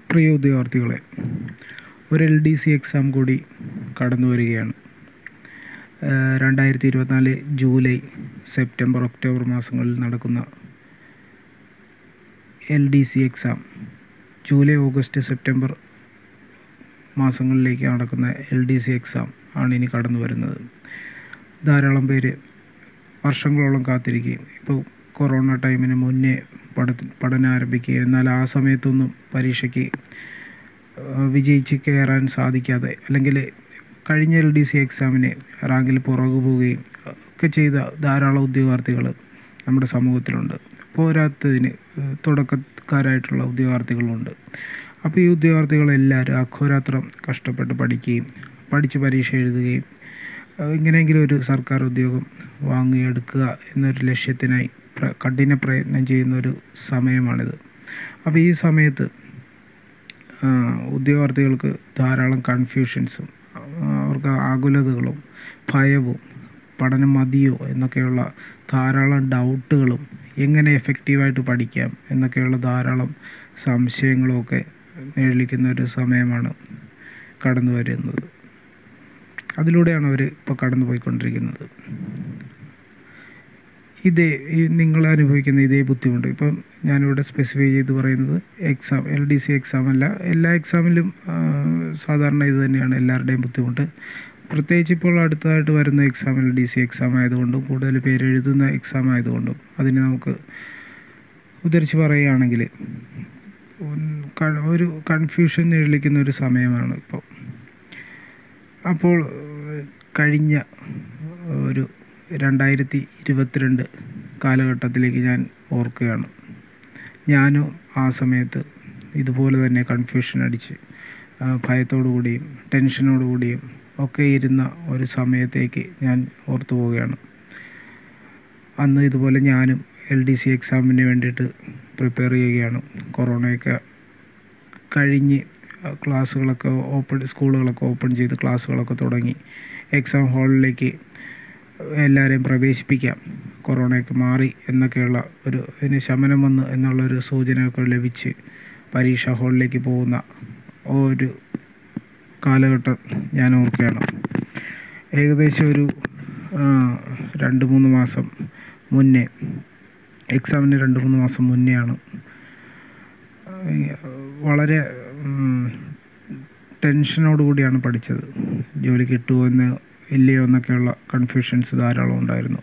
പ്രിയ ഉദ്യോഗാർത്ഥികളെ ഒരു L D C exam കൂടി കടന്നു വരികയാണ് രണ്ടായിരത്തി ഇരുപത്തിനാല് ജൂലൈ സെപ്റ്റംബർ ഒക്ടോബർ മാസങ്ങളിൽ നടക്കുന്ന L D C exam July August September മാസങ്ങളിലേക്ക് നടക്കുന്ന എൽ ഡി സി എക്സാം ആണ് ഇനി കടന്നു വരുന്നത് ധാരാളം പേര് വർഷങ്ങളോളം കാത്തിരിക്കുകയും ഇപ്പോൾ കൊറോണ ടൈമിന് മുന്നേ പഠ പഠനം ആരംഭിക്കുക എന്നാൽ ആ സമയത്തൊന്നും പരീക്ഷയ്ക്ക് വിജയിച്ച് കയറാൻ സാധിക്കാതെ അല്ലെങ്കിൽ കഴിഞ്ഞ എൽ ഡി സി എക്സാമിന് റാങ്കിൽ പുറകു പോവുകയും ഒക്കെ ചെയ്ത ധാരാളം ഉദ്യോഗാർത്ഥികൾ നമ്മുടെ സമൂഹത്തിലുണ്ട് പോരാത്തതിന് തുടക്കക്കാരായിട്ടുള്ള ഉദ്യോഗാർത്ഥികളുണ്ട് അപ്പോൾ ഈ ഉദ്യോഗാർത്ഥികളെല്ലാവരും അഹോരാത്രം കഷ്ടപ്പെട്ട് പഠിക്കുകയും പഠിച്ച് പരീക്ഷ എഴുതുകയും എങ്ങനെയെങ്കിലും ഒരു സർക്കാർ ഉദ്യോഗം വാങ്ങിയെടുക്കുക എന്നൊരു ലക്ഷ്യത്തിനായി കഠിന പ്രയത്നം ചെയ്യുന്ന ഒരു സമയമാണിത് അപ്പോൾ ഈ സമയത്ത് ഉദ്യോഗാർത്ഥികൾക്ക് ധാരാളം കൺഫ്യൂഷൻസും അവർക്ക് ആകുലതകളും ഭയവും പഠനം മതിയോ എന്നൊക്കെയുള്ള ധാരാളം ഡൗട്ടുകളും എങ്ങനെ എഫക്റ്റീവായിട്ട് പഠിക്കാം എന്നൊക്കെയുള്ള ധാരാളം സംശയങ്ങളുമൊക്കെ നിഴലിക്കുന്ന ഒരു സമയമാണ് കടന്നു വരുന്നത് അതിലൂടെയാണ് അവർ ഇപ്പോൾ കടന്നു പോയിക്കൊണ്ടിരിക്കുന്നത് ഇതേ ഈ നിങ്ങൾ അനുഭവിക്കുന്ന ഇതേ ബുദ്ധിമുട്ട് ഇപ്പം ഞാനിവിടെ സ്പെസിഫൈ ചെയ്ത് പറയുന്നത് exam L D C exam അല്ല എല്ലാ എക്സാമിലും സാധാരണ ഇത് തന്നെയാണ് എല്ലാവരുടെയും ബുദ്ധിമുട്ട് പ്രത്യേകിച്ച് ഇപ്പോൾ അടുത്തതായിട്ട് വരുന്ന exam L D C exam ആയതുകൊണ്ടും കൂടുതൽ പേര് എഴുതുന്ന എക്സാം ആയതുകൊണ്ടും അതിന് നമുക്ക് ഉദ്ധരിച്ച് പറയുകയാണെങ്കിൽ ഒരു കൺഫ്യൂഷൻ നിഴലിക്കുന്ന ഒരു സമയമാണ് ഇപ്പോൾ അപ്പോൾ കഴിഞ്ഞ ഒരു രണ്ടായിരത്തി ഇരുപത്തിരണ്ട് കാലഘട്ടത്തിലേക്ക് ഞാൻ ഓർക്കുകയാണ് ഞാനും ആ സമയത്ത് ഇതുപോലെ തന്നെ കൺഫ്യൂഷൻ അടിച്ച് ഭയത്തോടു കൂടിയും ടെൻഷനോടു കൂടിയും ഒക്കെ ഇരുന്ന ഒരു സമയത്തേക്ക് ഞാൻ ഓർത്തു പോവുകയാണ് അന്ന് ഇതുപോലെ ഞാനും എൽ ഡി സി എക്സാമിന് വേണ്ടിയിട്ട് പ്രിപ്പയർ ചെയ്യുകയാണ് കൊറോണയൊക്കെ കഴിഞ്ഞ് ക്ലാസ്സുകളൊക്കെ ഓപ്പൺ സ്കൂളുകളൊക്കെ ഓപ്പൺ ചെയ്ത് ക്ലാസ്സുകളൊക്കെ തുടങ്ങി എക്സാം ഹാളിലേക്ക് എല്ലാവരെയും പ്രവേശിപ്പിക്കാം കൊറോണയൊക്കെ മാറി എന്നൊക്കെയുള്ള ഒരു ഇതിന് ശമനം വന്ന് എന്നുള്ളൊരു സൂചനയൊക്കെ ലഭിച്ച് പരീക്ഷാ ഹാളിലേക്ക് പോകുന്ന ഒരു കാലഘട്ടം ഞാൻ ഓർക്കുകയാണ് ഏകദേശം ഒരു രണ്ട് മൂന്ന് മാസം മുന്നേ എക്സാമിന് രണ്ട് മൂന്ന് മാസം മുന്നെയാണ് വളരെ ടെൻഷനോട് കൂടിയാണ് പഠിച്ചത് ജോലി കിട്ടുമോ എന്ന് ഇല്ലയോ എന്നൊക്കെയുള്ള കൺഫ്യൂഷൻസ് ധാരാളം ഉണ്ടായിരുന്നു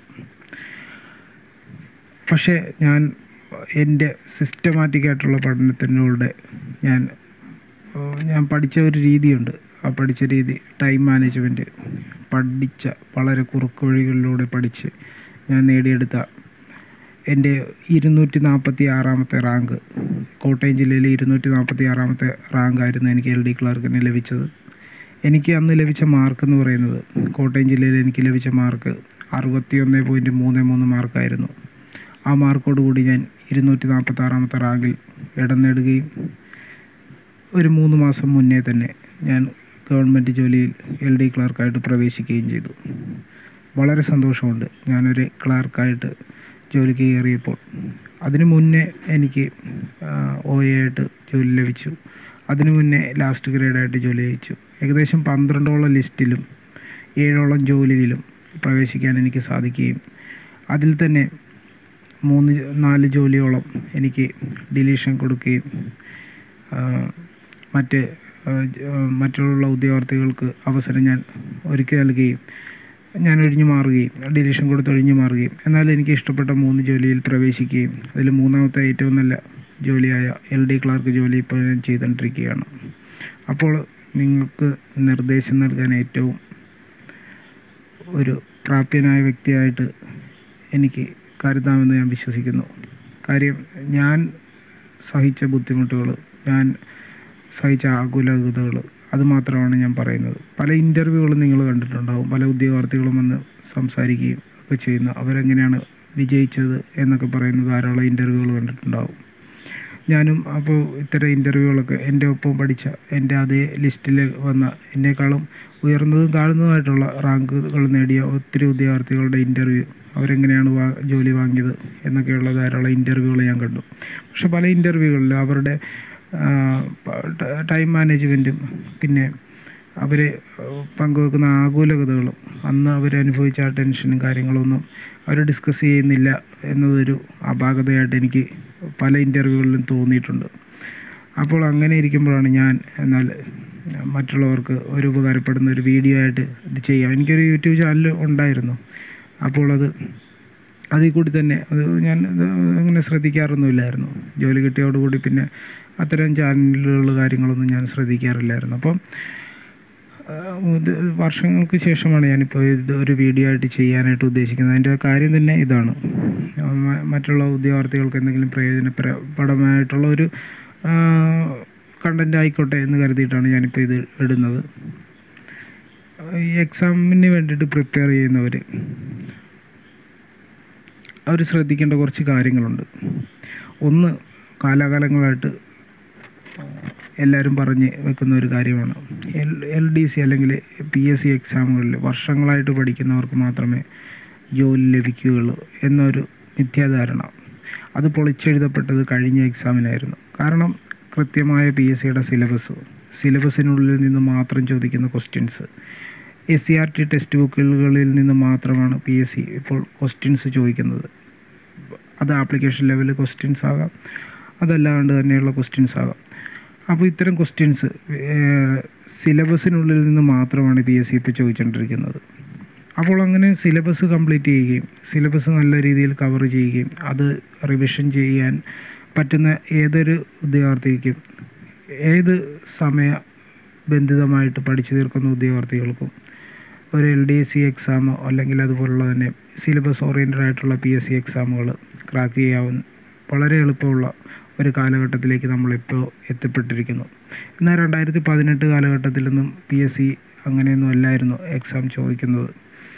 പക്ഷേ ഞാൻ എൻ്റെ സിസ്റ്റമാറ്റിക് ആയിട്ടുള്ള പഠനത്തിലൂടെ ഞാൻ ഞാൻ പഠിച്ച ഒരു രീതിയുണ്ട് ആ പഠിച്ച രീതി ടൈം മാനേജ്മെൻറ്റ് പഠിച്ച വളരെ കുറുക്ക് വഴികളിലൂടെ പഠിച്ച് ഞാൻ നേടിയെടുത്ത എൻ്റെ ഇരുന്നൂറ്റി നാൽപ്പത്തി ആറാമത്തെ റാങ്ക് കോട്ടയം ജില്ലയിലെ ഇരുന്നൂറ്റി നാൽപ്പത്തി ആറാമത്തെ റാങ്കായിരുന്നു എനിക്ക് എൽ ഡി ക്ലർക്കിന് ലഭിച്ചത് എനിക്ക് അന്ന് ലഭിച്ച മാർക്ക് എന്ന് പറയുന്നത് കോട്ടയം ജില്ലയിൽ എനിക്ക് ലഭിച്ച മാർക്ക് അറുപത്തി ഒന്ന് പോയിൻറ്റ് മൂന്ന് മൂന്ന് മാർക്കായിരുന്നു ആ മാർക്കോട് കൂടി ഞാൻ ഇരുന്നൂറ്റി നാൽപ്പത്തി ആറാമത്തെ റാങ്കിൽ ഇടം നേടുകയും ഒരു മൂന്ന് മാസം മുന്നേ തന്നെ ഞാൻ ഗവൺമെൻറ് ജോലിയിൽ എൽ ഡി ക്ലർക്കായിട്ട് പ്രവേശിക്കുകയും ചെയ്തു വളരെ സന്തോഷമുണ്ട് ഞാനൊരു ക്ലർക്കായിട്ട് ജോലിക്ക് കയറിയപ്പോൾ അതിനു മുന്നേ എനിക്ക് ഒ എ ആയിട്ട് ജോലി ലഭിച്ചു അതിനു മുന്നേ ലാസ്റ്റ് ഗ്രേഡായിട്ട് ജോലി ലഭിച്ചു ഏകദേശം പന്ത്രണ്ടോളം ലിസ്റ്റിലും ഏഴോളം ജോലിയിലും പ്രവേശിക്കാൻ എനിക്ക് സാധിക്കുകയും അതിൽ തന്നെ മൂന്ന് നാല് ജോലിയോളം എനിക്ക് ഡിലീഷൻ കൊടുക്കുകയും മറ്റ് മറ്റുള്ള ഉദ്യോഗാർത്ഥികൾക്ക് അവസരം ഞാൻ ഒരുക്കി നൽകുകയും ഞാൻ ഒഴിഞ്ഞു മാറുകയും ഡിലീഷൻ കൊടുത്ത് ഒഴിഞ്ഞു മാറുകയും എന്നാൽ എനിക്ക് ഇഷ്ടപ്പെട്ട മൂന്ന് ജോലിയിൽ പ്രവേശിക്കുകയും അതിൽ മൂന്നാമത്തെ ഏറ്റവും നല്ല ജോലിയായ എൽ ഡി ക്ലാർക്ക് ജോലി ഇപ്പോൾ ഞാൻ ചെയ്തുകൊണ്ടിരിക്കുകയാണ് അപ്പോൾ നിങ്ങൾക്ക് നിർദ്ദേശം നൽകാൻ ഏറ്റവും ഒരു പ്രാപ്യനായ വ്യക്തിയായിട്ട് എനിക്ക് കരുതാമെന്ന് ഞാൻ വിശ്വസിക്കുന്നു കാര്യം ഞാൻ സഹിച്ച ബുദ്ധിമുട്ടുകൾ ഞാൻ സഹിച്ച ആകുലതകൾ അതുമാത്രമാണ് ഞാൻ പറയുന്നത് പല ഇൻ്റർവ്യൂകളും നിങ്ങൾ കണ്ടിട്ടുണ്ടാവും പല ഉദ്യോഗാർത്ഥികളും വന്ന് സംസാരിക്കുകയും ഒക്കെ ചെയ്യുന്ന അവരെങ്ങനെയാണ് വിജയിച്ചത് എന്നൊക്കെ പറയുന്ന ധാരാളം ഇൻ്റർവ്യൂകൾ കണ്ടിട്ടുണ്ടാവും ഞാനും അപ്പോൾ ഇത്തരം ഇൻ്റർവ്യൂകളൊക്കെ എൻ്റെ ഒപ്പം പഠിച്ച എൻ്റെ അതേ ലിസ്റ്റിൽ വന്ന എന്നെക്കാളും ഉയർന്നതും താഴ്ന്നതുമായിട്ടുള്ള റാങ്കുകൾ നേടിയ ഒത്തിരി ഉദ്യോഗാർത്ഥികളുടെ ഇൻ്റർവ്യൂ അവരെങ്ങനെയാണ് വാ ജോലി വാങ്ങിയത് എന്നൊക്കെയുള്ള ധാരാളം ഇൻ്റർവ്യൂകൾ ഞാൻ കണ്ടു പക്ഷെ പല ഇൻ്റർവ്യൂകളിൽ അവരുടെ ടൈം മാനേജ്മെൻറ്റും പിന്നെ അവർ പങ്കുവെക്കുന്ന ആകുലതകളും അന്ന് അവരനുഭവിച്ച ആ ടെൻഷനും കാര്യങ്ങളൊന്നും അവർ ഡിസ്കസ് ചെയ്യുന്നില്ല എന്നതൊരു അപാകതയായിട്ട് എനിക്ക് പല ഇൻ്റർവ്യൂകളിലും തോന്നിയിട്ടുണ്ട് അപ്പോൾ അങ്ങനെ ഇരിക്കുമ്പോഴാണ് ഞാൻ എന്നാൽ മറ്റുള്ളവർക്ക് ഒരു ഉപകാരപ്പെടുന്ന ഒരു വീഡിയോ ആയിട്ട് ഇത് ചെയ്യാം എനിക്കൊരു യൂട്യൂബ് ചാനൽ ഉണ്ടായിരുന്നു അപ്പോൾ അത് അതിൽ കൂടി തന്നെ അത് ഞാൻ ഇത് അങ്ങനെ ശ്രദ്ധിക്കാറൊന്നുമില്ലായിരുന്നു ജോലി കിട്ടിയോടുകൂടി പിന്നെ അത്തരം ചാനലുകൾ കാര്യങ്ങളൊന്നും ഞാൻ ശ്രദ്ധിക്കാറില്ലായിരുന്നു അപ്പം ഇത് വർഷങ്ങൾക്ക് ശേഷമാണ് ഞാനിപ്പോൾ ഇത് ഒരു വീഡിയോ ആയിട്ട് ചെയ്യാനായിട്ട് ഉദ്ദേശിക്കുന്നത് അതിൻ്റെ കാര്യം തന്നെ ഇതാണ് മറ്റുള്ള ഉദ്യോഗാർത്ഥികൾക്ക് എന്തെങ്കിലും പ്രയോജനപ്രദമായിട്ടുള്ള ഒരു കണ്ടൻ്റ് ആയിക്കോട്ടെ എന്ന് കരുതിയിട്ടാണ് ഞാനിപ്പോൾ ഇത് ഇടുന്നത് ഈ എക്സാമിന് വേണ്ടിയിട്ട് പ്രിപ്പയർ ചെയ്യുന്നവർ അവർ ശ്രദ്ധിക്കേണ്ട കുറച്ച് കാര്യങ്ങളുണ്ട് ഒന്ന് കാലാകാലങ്ങളായിട്ട് എല്ലാവരും പറഞ്ഞ് വെക്കുന്ന ഒരു കാര്യമാണ് എൽ എൽ ഡി സി അല്ലെങ്കിൽ പി എസ് സി എക്സാമുകളിൽ വർഷങ്ങളായിട്ട് പഠിക്കുന്നവർക്ക് മാത്രമേ ജോലി ലഭിക്കുകയുള്ളൂ എന്നൊരു മിഥ്യാധാരണ അത് പൊളിച്ചെഴുതപ്പെട്ടത് കഴിഞ്ഞ എക്സാമിനായിരുന്നു കാരണം കൃത്യമായ പി എസ് സിയുടെ സിലബസ് സിലബസിനുള്ളിൽ നിന്ന് മാത്രം ചോദിക്കുന്ന questions S C R T text ബുക്കുകളിൽ നിന്ന് മാത്രമാണ് പി എസ് സി ഇപ്പോൾ ക്വസ്റ്റ്യൻസ് ചോദിക്കുന്നത് അത് ആപ്ലിക്കേഷൻ ലെവൽ ക്വസ്റ്റ്യൻസ് ആകാം അതല്ലാണ്ട് തന്നെയുള്ള ക്വസ്റ്റ്യൻസ് ആകാം അപ്പോൾ ഇത്തരം ക്വസ്റ്റ്യൻസ് സിലബസിനുള്ളിൽ നിന്ന് മാത്രമാണ് പി എസ് സി ഇപ്പോൾ ചോദിച്ചുകൊണ്ടിരിക്കുന്നത് അപ്പോൾ അങ്ങനെ സിലബസ് കംപ്ലീറ്റ് ചെയ്യുകയും സിലബസ് നല്ല രീതിയിൽ കവർ ചെയ്യുകയും അത് റിവിഷൻ ചെയ്യാൻ പറ്റുന്ന ഏതൊരു ഉദ്യോഗാർത്ഥിക്കും ഏത് സമയ ബന്ധിതമായിട്ട് പഠിച്ചു തീർക്കുന്ന ഉദ്യോഗാർത്ഥികൾക്കും ഒരു എൽ ഡി സി എക്സാമോ അല്ലെങ്കിൽ അതുപോലുള്ള തന്നെ സിലബസ് ഓറിയൻറ്റഡ് ആയിട്ടുള്ള പി എസ് സി എക്സാമുകൾ ക്രാക്ക് ചെയ്യാവുന്ന വളരെ എളുപ്പമുള്ള ഒരു കാലഘട്ടത്തിലേക്ക് നമ്മളിപ്പോൾ എത്തിപ്പെട്ടിരിക്കുന്നു എന്നാൽ രണ്ടായിരത്തി പതിനെട്ട് കാലഘട്ടത്തിലൊന്നും പി എസ് സി അങ്ങനെയൊന്നും അല്ലായിരുന്നു എക്സാം ചോദിക്കുന്നത്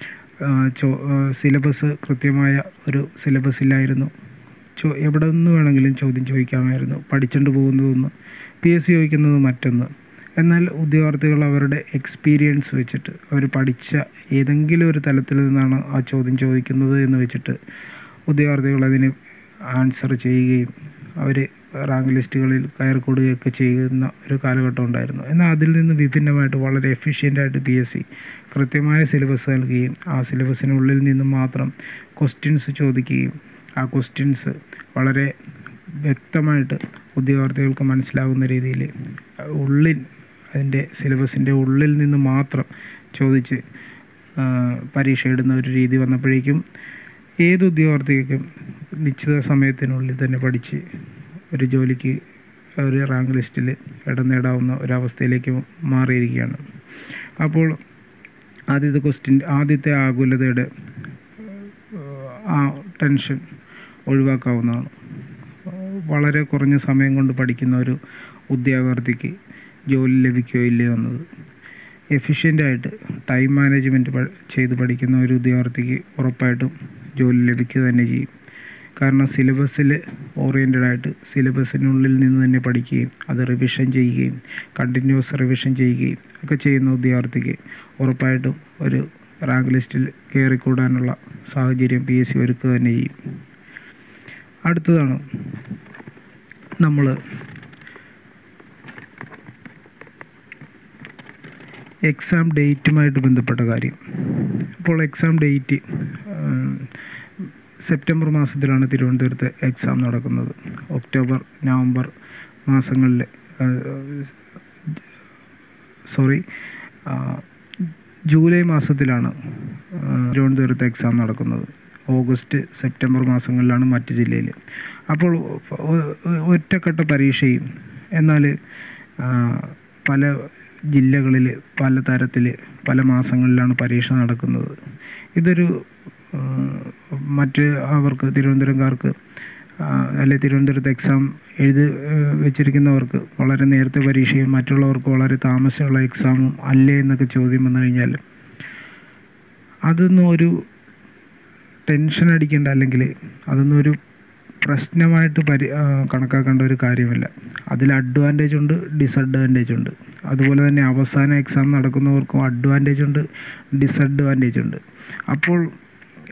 ചോ സിലബസ് കൃത്യമായ ഒരു സിലബസ് ഇല്ലായിരുന്നു ചോ എവിടെ നിന്ന് വേണമെങ്കിലും ചോദ്യം ചോദിക്കാമായിരുന്നു പഠിച്ചുകൊണ്ട് പോകുന്നതൊന്ന് പി എസ് സി ചോദിക്കുന്നത് മറ്റൊന്ന് എന്നാൽ ഉദ്യോഗാർത്ഥികൾ അവരുടെ എക്സ്പീരിയൻസ് വെച്ചിട്ട് അവർ പഠിച്ച ഏതെങ്കിലും ഒരു തലത്തിൽ നിന്നാണ് ആ ചോദ്യം ചോദിക്കുന്നത് എന്ന് വെച്ചിട്ട് ഉദ്യോഗാർത്ഥികൾ അതിന് ആൻസർ ചെയ്യുകയും അവർ റാങ്ക് ലിസ്റ്റുകളിൽ കയറിക്കൊടുകയൊക്കെ ചെയ്യുന്ന ഒരു കാലഘട്ടം ഉണ്ടായിരുന്നു എന്നാൽ അതിൽ നിന്ന് വിഭിന്നമായിട്ട് വളരെ എഫിഷ്യൻ്റായിട്ട് പി എസ് സി കൃത്യമായ സിലബസ് നൽകുകയും ആ സിലബസിനുള്ളിൽ നിന്ന് മാത്രം ക്വസ്റ്റ്യൻസ് ചോദിക്കുകയും ആ ക്വസ്റ്റ്യൻസ് വളരെ വ്യക്തമായിട്ട് ഉദ്യോഗാർത്ഥികൾക്ക് മനസ്സിലാകുന്ന രീതിയിൽ ഉള്ളിൽ അതിൻ്റെ സിലബസിൻ്റെ ഉള്ളിൽ നിന്ന് മാത്രം ചോദിച്ച് പരീക്ഷ ഇടുന്ന ഒരു രീതി വന്നപ്പോഴേക്കും ഏത് ഉദ്യോഗാർത്ഥിക്കും നിശ്ചിത സമയത്തിനുള്ളിൽ തന്നെ പഠിച്ച് ഒരു ജോലിക്ക് ഒരു റാങ്ക് ലിസ്റ്റിൽ ഇടം നേടാവുന്ന ഒരവസ്ഥയിലേക്ക് മാറിയിരിക്കുകയാണ് അപ്പോൾ ആദ്യത്തെ ക്വസ്റ്റ്യൻ ആദ്യത്തെ ആകുലതയുടെ ആ ടെൻഷൻ ഒഴിവാക്കാവുന്നതാണ് വളരെ കുറഞ്ഞ സമയം കൊണ്ട് പഠിക്കുന്ന ഒരു ഉദ്യോഗാർത്ഥിക്ക് ജോലി ലഭിക്കുകയോ ഇല്ലയോ എന്നത് എഫിഷ്യൻ്റായിട്ട് ടൈം മാനേജ്മെൻറ്റ് ചെയ്ത് പഠിക്കുന്ന ഒരു ഉദ്യോഗാർത്ഥിക്ക് ഉറപ്പായിട്ടും ജോലി ലഭിക്കുക തന്നെ ചെയ്യും കാരണം സിലബസിൽ ഓറിയൻറ്റഡ് ആയിട്ട് സിലബസിനുള്ളിൽ നിന്ന് തന്നെ പഠിക്കുകയും അത് റിവിഷൻ ചെയ്യുകയും കണ്ടിന്യൂസ് റിവിഷൻ ചെയ്യുകയും ഒക്കെ ചെയ്യുന്ന ഉദ്യോഗാർത്ഥിക്ക് ഉറപ്പായിട്ടും ഒരു റാങ്ക് ലിസ്റ്റിൽ കയറിക്കൂടാനുള്ള സാഹചര്യം പി എസ് സി ഒരുക്കുക തന്നെ ചെയ്യും അടുത്തതാണ് നമ്മൾ എക്സാം ഡേറ്റുമായിട്ട് ബന്ധപ്പെട്ട കാര്യം ഇപ്പോൾ എക്സാം ഡേറ്റ് സെപ്റ്റംബർ മാസത്തിലാണ് തിരുവനന്തപുരത്ത് എക്സാം നടക്കുന്നത് ഒക്ടോബർ നവംബർ മാസങ്ങളിൽ സോറി ജൂലൈ മാസത്തിലാണ് തിരുവനന്തപുരത്ത് എക്സാം നടക്കുന്നത് ഓഗസ്റ്റ് സെപ്റ്റംബർ മാസങ്ങളിലാണ് മറ്റ് ജില്ലയിൽ അപ്പോൾ ഒറ്റക്കെട്ട പരീക്ഷയും എന്നാൽ പല ജില്ലകളിൽ പല തരത്തിൽ പല മാസങ്ങളിലാണ് പരീക്ഷ നടക്കുന്നത് ഇതൊരു മറ്റ് അവർക്ക് തിരുവനന്തപുരംകാർക്ക് അല്ലെ തിരുവനന്തപുരത്ത് എക്സാം എഴുതി വെച്ചിരിക്കുന്നവർക്ക് വളരെ നേരത്തെ പരീക്ഷയും മറ്റുള്ളവർക്ക് വളരെ താമസമുള്ള എക്സാമും അല്ലേ എന്നൊക്കെ ചോദ്യം വന്നു കഴിഞ്ഞാൽ അതൊന്നും ഒരു ടെൻഷൻ അടിക്കേണ്ട അല്ലെങ്കിൽ അതൊന്നും ഒരു പ്രശ്നമായിട്ട് പരി കണക്കാക്കേണ്ട ഒരു കാര്യമല്ല അതിൽ അഡ്വാൻറ്റേജ് ഉണ്ട് ഡിസഡ്വാൻറ്റേജ് ഉണ്ട് അതുപോലെ തന്നെ അവസാന എക്സാം നടക്കുന്നവർക്കും അഡ്വാൻറ്റേജ് ഉണ്ട് ഡിസഡ്വാൻറ്റേജ് ഉണ്ട് അപ്പോൾ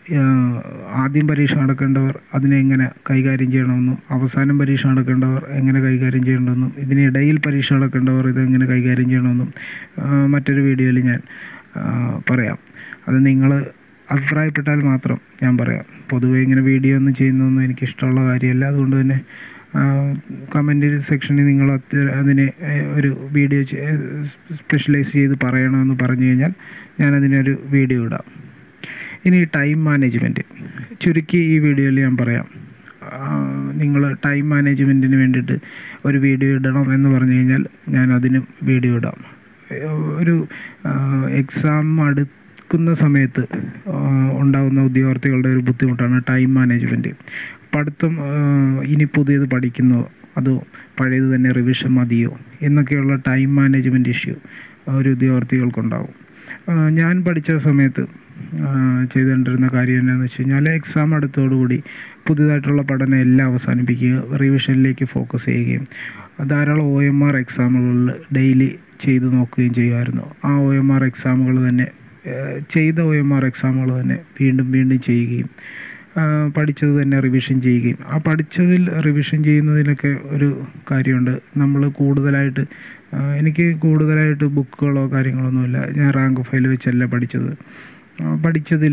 ആഹ്, ആദ്യം പരീക്ഷ നടക്കേണ്ടവർ അതിനെ എങ്ങനെ കൈകാര്യം ചെയ്യണമെന്നും അവസാനം പരീക്ഷ നടക്കേണ്ടവർ എങ്ങനെ കൈകാര്യം ചെയ്യണമെന്നും ഇതിനിടയിൽ പരീക്ഷ നടക്കേണ്ടവർ ഇതെങ്ങനെ കൈകാര്യം ചെയ്യണമെന്നും ആഹ്, മറ്റൊരു വീഡിയോയിൽ ഞാൻ ആഹ്, പറയാം അത് നിങ്ങൾ അഭിപ്രായപ്പെട്ടാൽ മാത്രം ഞാൻ പറയാം പൊതുവേ ഇങ്ങനെ വീഡിയോ ഒന്നും ചെയ്യുന്നതൊന്നും എനിക്ക് ഇഷ്ടമുള്ള കാര്യമല്ല അതുകൊണ്ട് തന്നെ കമൻറ്റ് സെക്ഷനിൽ നിങ്ങൾ അത് അതിനെ ഏഹ്, ഒരു വീഡിയോ സ്പെഷ്യലൈസ് ചെയ്ത് പറയണമെന്ന് പറഞ്ഞു കഴിഞ്ഞാൽ ഞാൻ അതിനൊരു വീഡിയോ ഇടാം ഇനി ടൈം മാനേജ്മെൻറ്റ് ചുരുക്കി ഈ വീഡിയോയിൽ ഞാൻ പറയാം നിങ്ങൾ ടൈം മാനേജ്മെൻറ്റിന് വേണ്ടിയിട്ട് ഒരു വീഡിയോ ഇടണം എന്ന് പറഞ്ഞു കഴിഞ്ഞാൽ ഞാൻ അതിനും വീഡിയോ ഇടാം ഏഹ് ഒരു എക്സാം അടുക്കുന്ന സമയത്ത് ആഹ് ഉണ്ടാകുന്ന ഉദ്യോഗാർത്ഥികളുടെ ഒരു ബുദ്ധിമുട്ടാണ് ടൈം മാനേജ്മെൻറ്റ് പഠിത്തം ആഹ് ഇനി പുതിയത് പഠിക്കുന്നോ അതോ പഴയത് തന്നെ റിവിഷൻ മതിയോ എന്നൊക്കെയുള്ള ടൈം മാനേജ്മെൻറ്റ് ഇഷ്യൂ ഒരു ഉദ്യോഗാർത്ഥികൾക്കുണ്ടാവും ആഹ് ഞാൻ പഠിച്ച സമയത്ത് ആഹ് ചെയ്തുകൊണ്ടിരുന്ന കാര്യം എന്താണെന്ന് വെച്ച് കഴിഞ്ഞാൽ എക്സാം അടുത്തോടുകൂടി പുതിയതായിട്ടുള്ള പഠനം എല്ലാം അവസാനിപ്പിക്കുക റിവിഷനിലേക്ക് ഫോക്കസ് ചെയ്യുകയും ധാരാളം ഒ എം ആർ എക്സാമുകളിൽ ഡെയിലി ചെയ്ത് നോക്കുകയും ചെയ്യുമായിരുന്നു ആ ഒ എം ആർ എക്സാമുകൾ തന്നെ ഏഹ് ചെയ്ത ഒ എം ആർ എക്സാമുകൾ തന്നെ വീണ്ടും വീണ്ടും ചെയ്യുകയും ആഹ് പഠിച്ചത് തന്നെ റിവിഷൻ ചെയ്യുകയും ആ പഠിച്ചതിൽ റിവിഷൻ ചെയ്യുന്നതിനൊക്കെ ഒരു കാര്യമുണ്ട് നമ്മൾ കൂടുതലായിട്ട് ആഹ് എനിക്ക് കൂടുതലായിട്ട് ബുക്കുകളോ കാര്യങ്ങളൊന്നുമില്ല ഞാൻ റാങ്ക് ഫയൽ വെച്ചല്ല പഠിച്ചത് ആഹ് പഠിച്ചതിൽ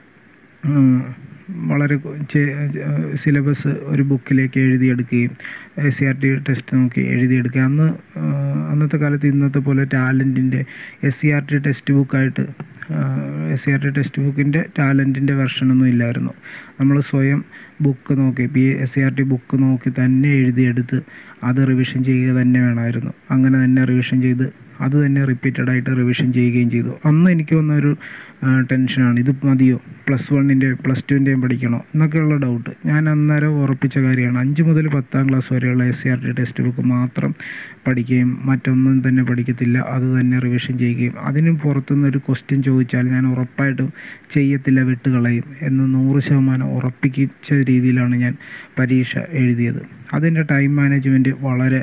വളരെ സിലബസ് ഒരു ബുക്കിലേക്ക് എഴുതിയെടുക്കുകയും S C R T test നോക്കി എഴുതിയെടുക്കുക അന്ന് ആഹ് അന്നത്തെ കാലത്ത് ഇന്നത്തെ പോലെ ടാലൻറ്റിൻ്റെ S C R T text ബുക്കായിട്ട് S C R T text ബുക്കിൻ്റെ ടാലൻറ്റിൻ്റെ വെർഷനൊന്നും ഇല്ലായിരുന്നു നമ്മൾ സ്വയം ബുക്ക് നോക്കി P S C R T book നോക്കി തന്നെ എഴുതിയെടുത്ത് അത് റിവിഷൻ ചെയ്യുക തന്നെ വേണമായിരുന്നു അങ്ങനെ തന്നെ റിവിഷൻ ചെയ്ത് അത് തന്നെ റിപ്പീറ്റഡ് ആയിട്ട് റിവിഷൻ ചെയ്യുകയും ചെയ്തു അന്ന് എനിക്ക് വന്ന ഒരു ടെൻഷനാണ് ഇത് മതിയോ പ്ലസ് വണ്ണിൻ്റെ പ്ലസ് ടുവിൻ്റെയും പഠിക്കണോ എന്നൊക്കെയുള്ള ഡൗട്ട് ഞാൻ അന്നേരം ഉറപ്പിച്ച കാര്യമാണ് അഞ്ച് മുതൽ പത്താം ക്ലാസ് വരെയുള്ള S C R T text book മാത്രം പഠിക്കുകയും മറ്റൊന്നും തന്നെ പഠിക്കത്തില്ല അത് തന്നെ റിവിഷൻ ചെയ്യുകയും അതിനും പുറത്തുനിന്ന് ഒരു ക്വസ്റ്റ്യൻ ചോദിച്ചാൽ ഞാൻ ഉറപ്പായിട്ടും ചെയ്യത്തില്ല വിട്ടുകളയും എന്ന് നൂറ് ശതമാനം ഉറപ്പിച്ച രീതിയിലാണ് ഞാൻ പരീക്ഷ എഴുതിയത് അതിൻ്റെ ടൈം മാനേജ്മെൻറ്റ് വളരെ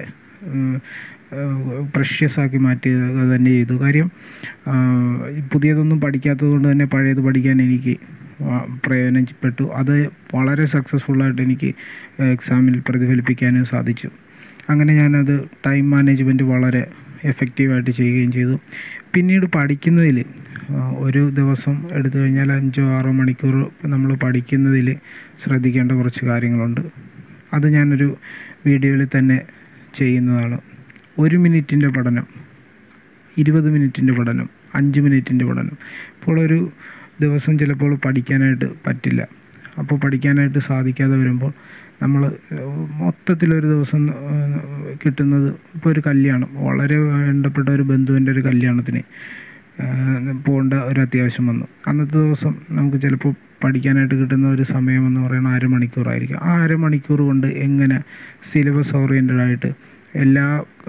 പ്രഷ്യസ് ആക്കി മാറ്റുക തന്നെ ചെയ്തു കാര്യം ആഹ് പുതിയതൊന്നും പഠിക്കാത്തത് കൊണ്ട് തന്നെ പഴയത് പഠിക്കാൻ എനിക്ക് വ- പ്രയോജനപ്പെട്ടു അത് വളരെ സക്സസ്ഫുള്ളായിട്ട് എനിക്ക് എക്സാമിൽ പ്രതിഫലിപ്പിക്കാനും സാധിച്ചു അങ്ങനെ ഞാനത് ടൈം മാനേജ്മെൻറ്റ് വളരെ എഫക്റ്റീവായിട്ട് ചെയ്യുകയും ചെയ്തു പിന്നീട് പഠിക്കുന്നതിൽ ഒരു ദിവസം എടുത്തു കഴിഞ്ഞാൽ അഞ്ചോ ആറോ മണിക്കൂർ നമ്മൾ പഠിക്കുന്നതിൽ ശ്രദ്ധിക്കേണ്ട കുറച്ച് കാര്യങ്ങളുണ്ട് അത് ഞാനൊരു വീഡിയോയിൽ തന്നെ ചെയ്യുന്നതാണ് ഒരു മിനിറ്റിൻ്റെ പഠനം ഇരുപത് മിനിറ്റിൻ്റെ പഠനം അഞ്ച് മിനിറ്റിൻ്റെ പഠനം ഇപ്പോൾ ഒരു ദിവസം ചിലപ്പോൾ പഠിക്കാനായിട്ട് പറ്റില്ല അപ്പോൾ പഠിക്കാനായിട്ട് സാധിക്കാതെ വരുമ്പോൾ നമ്മൾ മൊത്തത്തിലൊരു ദിവസം ഏഹ്, കിട്ടുന്നത് ഇപ്പോൾ ഒരു കല്യാണം വളരെ വേണ്ടപ്പെട്ട ഒരു ബന്ധുവിൻ്റെ ഒരു കല്യാണത്തിന് ഏഹ്, പോകേണ്ട ഒരു അത്യാവശ്യം വന്നു അന്നത്തെ ദിവസം നമുക്ക് ചിലപ്പോൾ പഠിക്കാനായിട്ട് കിട്ടുന്ന ഒരു സമയം എന്ന് പറയുന്നത് അരമണിക്കൂറായിരിക്കും ആ അരമണിക്കൂർ കൊണ്ട് എങ്ങനെ സിലബസ് ഓറിയൻറ്റഡ് ആയിട്ട് എല്ലാ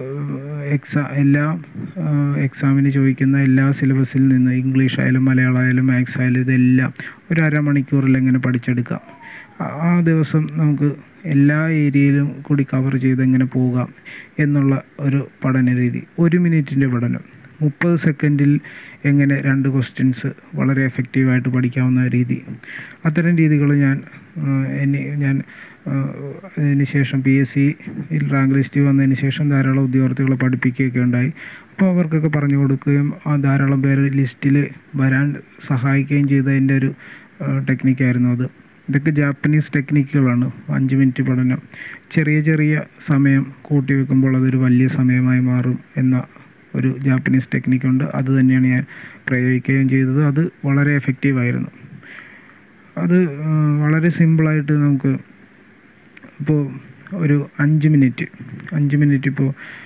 എക്സാ എല്ലാ എക്സാമിന് ചോദിക്കുന്ന എല്ലാ സിലബസിൽ നിന്ന് ഇംഗ്ലീഷ് ആയാലും മലയാളം ആയാലും മാത്സ് ആയാലും ഇതെല്ലാം ഒരു അരമണിക്കൂറിൽ എങ്ങനെ പഠിച്ചെടുക്കാം ആ- ആ ദിവസം നമുക്ക് എല്ലാ ഏരിയയിലും കൂടി കവർ ചെയ്ത് എങ്ങനെ പോകാം എന്നുള്ള ഒരു പഠന രീതി ഒരു മിനിറ്റിൻ്റെ പഠനം മുപ്പത് സെക്കൻഡിൽ എങ്ങനെ രണ്ട് ക്വസ്റ്റ്യൻസ് വളരെ എഫക്റ്റീവായിട്ട് പഠിക്കാവുന്ന രീതി അത്തരം രീതികൾ ഞാൻ ആ, എന്നെ ഞാൻ ആ, അതിന് ശേഷം പി എസ് സിയിൽ റാങ്ക് ലിസ്റ്റ് വന്നതിന് ശേഷം ധാരാളം ഉദ്യോഗാർത്ഥികളെ പഠിപ്പിക്കുകയൊക്കെ ഉണ്ടായി അപ്പോൾ അവർക്കൊക്കെ പറഞ്ഞു കൊടുക്കുകയും ആ ധാരാളം പേര് ലിസ്റ്റിൽ വരാൻ സഹായിക്കുകയും ചെയ്തതിൻ്റെ ഒരു ടെക്നിക്കായിരുന്നു അത് ഇതൊക്കെ ജാപ്പനീസ് ടെക്നിക്കുകളാണ് അഞ്ച് മിനിറ്റ് പഠനം ചെറിയ ചെറിയ സമയം കൂട്ടി വെക്കുമ്പോൾ അതൊരു വലിയ സമയമായി മാറും എന്ന ഒരു ജാപ്പനീസ് ടെക്നിക്കുണ്ട് അത് തന്നെയാണ് ഞാൻ പ്രയോഗിക്കുകയും ചെയ്തത് അത് വളരെ എഫക്റ്റീവായിരുന്നു അത് ആ, വളരെ സിമ്പിളായിട്ട് നമുക്ക് ഇപ്പോൾ ഒരു അഞ്ച് മിനിറ്റ് അഞ്ച് മിനിറ്റ് ഇപ്പോൾ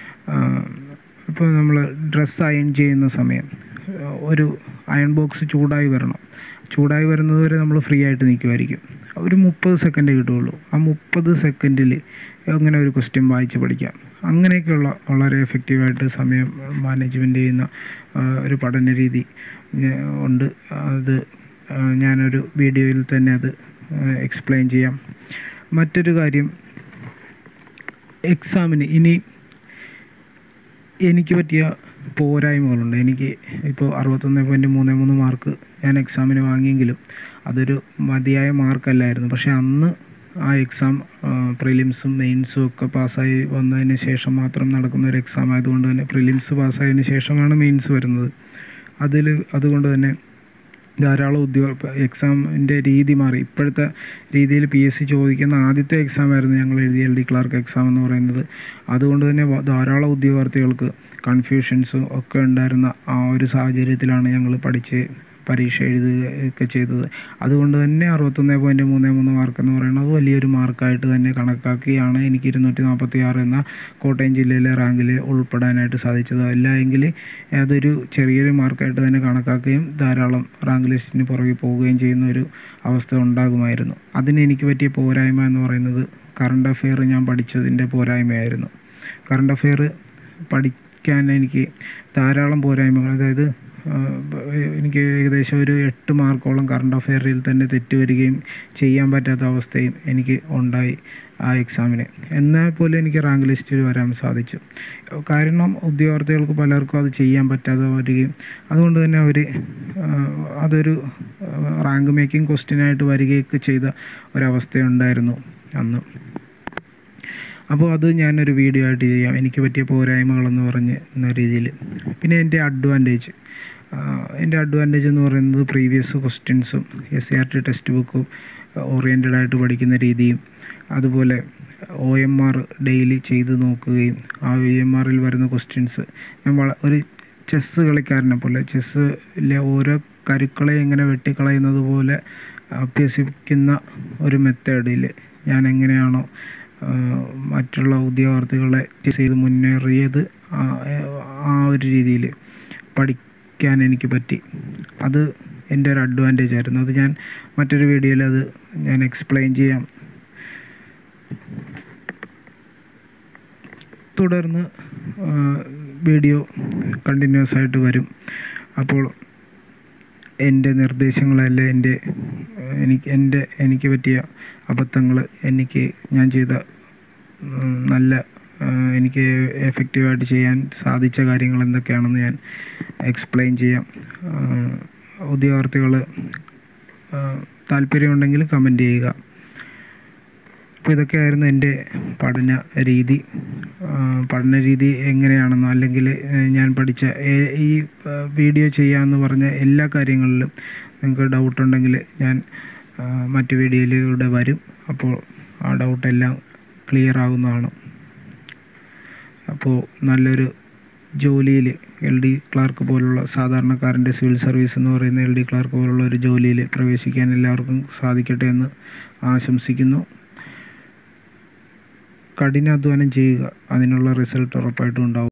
ഇപ്പോൾ നമ്മൾ ഡ്രസ്സ് അയൺ ചെയ്യുന്ന സമയം ആ, ഒരു അയൺ ബോക്സ് ചൂടായി വരണം ചൂടായി വരുന്നത് വരെ നമ്മൾ ഫ്രീ ആയിട്ട് നിൽക്കുമായിരിക്കും ഒരു മുപ്പത് സെക്കൻഡ് കിട്ടുകയുള്ളൂ ആ മുപ്പത് സെക്കൻഡിൽ എങ്ങനെ ഒരു ക്വസ്റ്റ്യൻ വായിച്ച് പഠിക്കാം അങ്ങനെയൊക്കെയുള്ള വളരെ എഫക്റ്റീവായിട്ട് സമയം മാനേജ്മെൻറ്റ് ചെയ്യുന്ന ആ, ഒരു പഠന രീതി ഏ, ഉണ്ട് അത് ആ, ഞാനൊരു വീഡിയോയിൽ തന്നെ അത് എക്സ്പ്ലെയിൻ ചെയ്യാം മറ്റൊരു കാര്യം എക്സാമിന് ഇനി എനിക്ക് പറ്റിയ പോരായ്മകളുണ്ട് എനിക്ക് ഇപ്പോൾ അറുപത്തൊന്ന് പോയിൻറ്റ് മൂന്ന് മൂന്ന് മാർക്ക് ഞാൻ എക്സാമിന് വാങ്ങിയെങ്കിലും അതൊരു മതിയായ മാർക്കല്ലായിരുന്നു പക്ഷേ അന്ന് ആ എക്സാം പ്രിലിംസും മെയിൻസും ഒക്കെ പാസ്സായി വന്നതിന് ശേഷം മാത്രം നടക്കുന്ന ഒരു എക്സാം ആയതുകൊണ്ട് തന്നെ പ്രിലിംസ് പാസ്സായതിന് ശേഷമാണ് മെയിൻസ് വരുന്നത് അതിൽ അതുകൊണ്ട് തന്നെ ധാരാളം ഉദ്യോഗ എക്സാമിൻ്റെ രീതി മാറി ഇപ്പോഴത്തെ രീതിയിൽ പി എസ് സി ചോദിക്കുന്ന ആദ്യത്തെ എക്സാം ആയിരുന്നു ഞങ്ങൾ എഴുതിയ എൽ ഡി ക്ലാർക്ക് എക്സാം എന്ന് പറയുന്നത് അതുകൊണ്ട് തന്നെ വ- ധാരാളം ഉദ്യോഗാർത്ഥികൾക്ക് കൺഫ്യൂഷൻസും ഒക്കെ ഉണ്ടായിരുന്ന ആ ഒരു സാഹചര്യത്തിലാണ് ഞങ്ങൾ പഠിച്ച് പരീക്ഷ എഴുതുകയൊക്കെ ചെയ്തത് അതുകൊണ്ട് തന്നെ അറുപത്തൊന്ന് പോയിൻറ്റ് മൂന്ന് മൂന്ന് മാർക്ക് എന്ന് പറയുന്നത് വലിയൊരു മാർക്കായിട്ട് തന്നെ കണക്കാക്കിയാണ് എനിക്ക് ഇരുന്നൂറ്റി നാൽപ്പത്തി ആറ് എന്ന കോട്ടയം ജില്ലയിലെ റാങ്കിൽ ഉൾപ്പെടാനായിട്ട് സാധിച്ചത് അല്ല എങ്കിൽ അതൊരു ചെറിയൊരു മാർക്കായിട്ട് തന്നെ കണക്കാക്കുകയും ധാരാളം റാങ്ക് ലിസ്റ്റിന് പുറകെ പോവുകയും ചെയ്യുന്ന ഒരു അവസ്ഥ ഉണ്ടാകുമായിരുന്നു അതിന് എനിക്ക് പറ്റിയ പോരായ്മ എന്ന് പറയുന്നത് കറണ്ട് അഫെയർ ഞാൻ പഠിച്ചതിൻ്റെ പോരായ്മയായിരുന്നു കറണ്ട് അഫെയർ പഠിക്കാൻ എനിക്ക് ധാരാളം പോരായ്മകൾ അതായത് ആ, എനിക്ക് ഏകദേശം ഒരു എട്ട് മാർക്കോളം കറണ്ട് അഫെയറിൽ തന്നെ തെറ്റ് വരികയും ചെയ്യാൻ പറ്റാത്ത അവസ്ഥയും എനിക്ക് ഉണ്ടായി ആ എക്സാമിന് എന്നാൽ പോലും എനിക്ക് റാങ്ക് ലിസ്റ്റിൽ വരാൻ സാധിച്ചു കാരണം ഉദ്യോഗാർത്ഥികൾക്ക് പലർക്കും അത് ചെയ്യാൻ പറ്റാതെ വരികയും അതുകൊണ്ട് തന്നെ അവർ അതൊരു റാങ്ക് മേക്കിംഗ് ക്വസ്റ്റ്യനായിട്ട് വരികയൊക്കെ ചെയ്ത ഒരവസ്ഥയുണ്ടായിരുന്നു അന്ന് അപ്പോൾ അത് ഞാനൊരു വീഡിയോ ആയിട്ട് ചെയ്യാം എനിക്ക് പറ്റിയ പോരായ്മകളെന്ന് പറഞ്ഞ് എന്ന രീതിയിൽ പിന്നെ എൻ്റെ അഡ്വാൻറ്റേജ് എൻ്റെ അഡ്വാൻറ്റേജ് എന്ന് പറയുന്നത് പ്രീവിയസ് ക്വസ്റ്റ്യൻസും S C R T text ബുക്കും ഓറിയൻറ്റഡ് ആയിട്ട് പഠിക്കുന്ന രീതിയും അതുപോലെ ഒ എം ആർ ഡെയിലി ചെയ്ത് നോക്കുകയും ആ ഒ എം ആറിൽ വരുന്ന ക്വസ്റ്റ്യൻസ് ഞാൻ വള- ഒരു ചെസ്സ് കളിക്കാരനെ പോലെ ചെസ്സിലെ ഓരോ കരുക്കളെ എങ്ങനെ വെട്ടിക്കളയുന്നത് പോലെ അഭ്യസിക്കുന്ന ഒരു മെത്തേഡിൽ ഞാൻ എങ്ങനെയാണോ ആ, മറ്റുള്ള ഉദ്യോഗാർത്ഥികളെ ചെസ് ചെയ്ത് മുന്നേറിയത് ആ ആ ഒരു രീതിയിൽ പഠിക്കാൻ എനിക്ക് പറ്റി അത് എൻ്റെ ഒരു അഡ്വാൻറ്റേജ് ആയിരുന്നു അത് ഞാൻ മറ്റൊരു വീഡിയോയിൽ അത് ഞാൻ എക്സ്പ്ലെയിൻ ചെയ്യാം തുടർന്ന് ആ, വീഡിയോ കണ്ടിന്യൂസ് ആയിട്ട് വരും അപ്പോൾ എൻ്റെ നിർദ്ദേശങ്ങളല്ല എൻ്റെ എനിക്ക് എൻ്റെ എനിക്ക് പറ്റിയ അബദ്ധങ്ങൾ എനിക്ക് ഞാൻ ചെയ്ത ഉം, നല്ല ആ, എനിക്ക് എഫക്റ്റീവായിട്ട് ചെയ്യാൻ സാധിച്ച കാര്യങ്ങൾ എന്തൊക്കെയാണെന്ന് ഞാൻ എക്സ്പ്ലെയിൻ ചെയ്യാം ഉദ്യോഗാർത്ഥികൾ താല്പര്യമുണ്ടെങ്കിൽ കമൻറ്റ് ചെയ്യുക അപ്പോൾ ഇതൊക്കെയായിരുന്നു എൻ്റെ പഠന രീതി ആ, പഠന രീതി എങ്ങനെയാണെന്നോ അല്ലെങ്കിൽ ഏഹ്, ഞാൻ പഠിച്ച ഏ- ഈ ആ, വീഡിയോ ചെയ്യാമെന്ന് പറഞ്ഞ എല്ലാ കാര്യങ്ങളിലും നിങ്ങൾക്ക് ഡൗട്ട് ഉണ്ടെങ്കിൽ ഞാൻ ആ, മറ്റു വീഡിയോയിലൂടെ വരും അപ്പോൾ ആ ഡൗട്ടെല്ലാം ക്ലിയർ ആകുന്നതാണ് അപ്പോൾ നല്ലൊരു ജോലിയിൽ എൽ ഡി ക്ലാർക്ക് പോലുള്ള സാധാരണക്കാരൻ്റെ സിവിൽ സർവീസ് എന്ന് പറയുന്ന എൽ ഡി ക്ലാർക്ക് പോലുള്ള ഒരു ജോലിയിൽ പ്രവേശിക്കാൻ എല്ലാവർക്കും സാധിക്കട്ടെ എന്ന് ആശംസിക്കുന്നു കഠിനാധ്വാനം ചെയ്യുക അതിനുള്ള റിസൾട്ട് ഉറപ്പായിട്ടും ഉണ്ടാവും